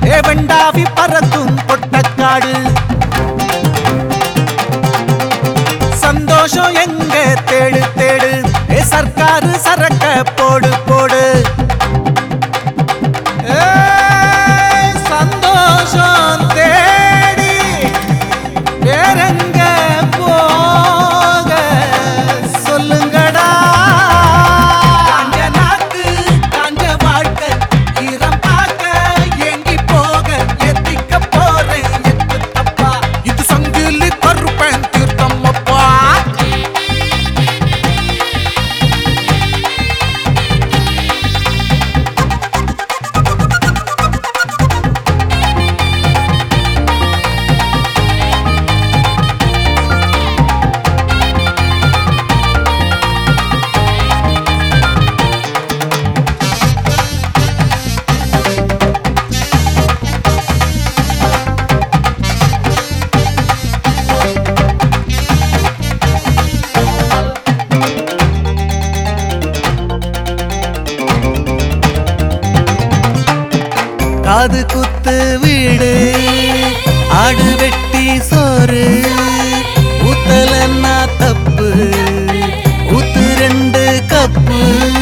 ஏவண்டாவி பறக்கும் பொட்டக்காடு சந்தோஷம் எங்க தேடு தேடு ஏ சர்க்காரு சரக்க போடு போடு ஏய், சந்தோஷம் தேடி வேறெங்க போக சொல்லுங்கடா காஞ்ச நாக்கு காஞ்ச வாழ்க்கை ஈரம் பார்க்க ஏங்கி போக எத்திக்க போறேன் எத்து தப்பா இது சங்கிலி கருப்பேன் தீர்த்தம் அப்பா காது குத்து வீடு ஆடு வெட்டி சோறு ஊத்தலன்னா தப்பு ஊத்து ரெண்டு கப்பு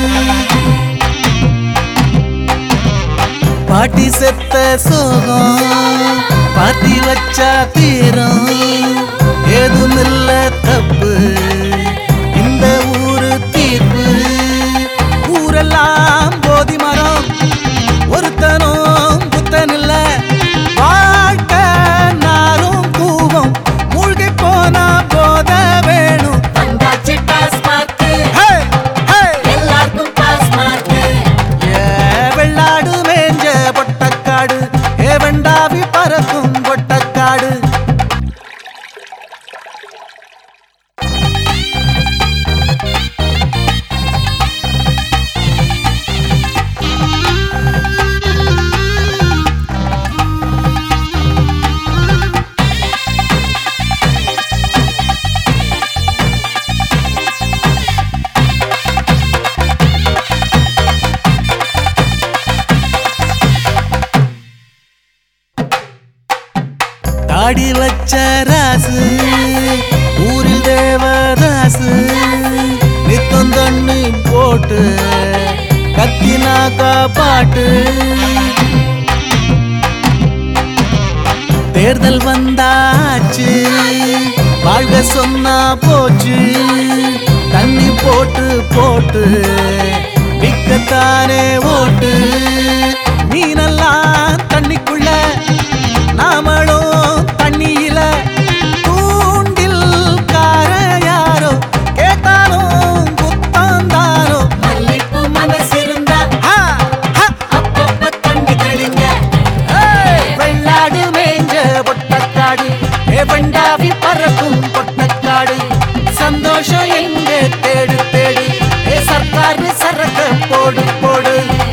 பாட்டி செத்த சோகம் பாட்டி வச்சா தீரம் ஏதுமில்ல தப்பு இந்த ஊரு தீர்ப்பு ஊரெல்லாம் போதி மரம் ஒருத்தனும் புத்தன் இல்ல வாழ்க்கை நாரும் கூவம் மூழ்கி போனா போத வேணும் வந்தாச்சு டாஸ் மார்க்கு ஹே, ஹே. எல்லாருக்கும் பாஸ் மார்க்கு ஏ வெள்ளாடு மேஞ்ச பொட்டக்காடு ஏ வெண்டாவி பறக்கும் பொட்டக்காடு தாடி வச்ச ராசு ஊரில் தேவதாசு நித்தம் தண்ணி போட்டு கத்தினாக்கா பாட்டு தேர்தல் வந்தாச்சு வாழ்க சொன்னா போச்சு தண்ணி போட்டு போட்டு விக்கத்தானே ஓட்டு மீனெல்லாம் தண்ணிக்குள்ள நாமளும் தண்ணியில தூண்டில் கார யாரோ கேட்டாலும் குத்தாந்தாரோ மல்லிப்பூ மனசிருந்தா ஹா, ஹா. அப்பப்ப தண்ணி தெளிங்க ஏய், வெள்ளாடு மேஞ்ச பொட்டக்காடு ஏ வண்டாவி பறக்கும் பொட்டக்காடு சந்தோஷம் எங்க தேடு தேடு ஏ சர்க்காரு சரக்க போடு போடு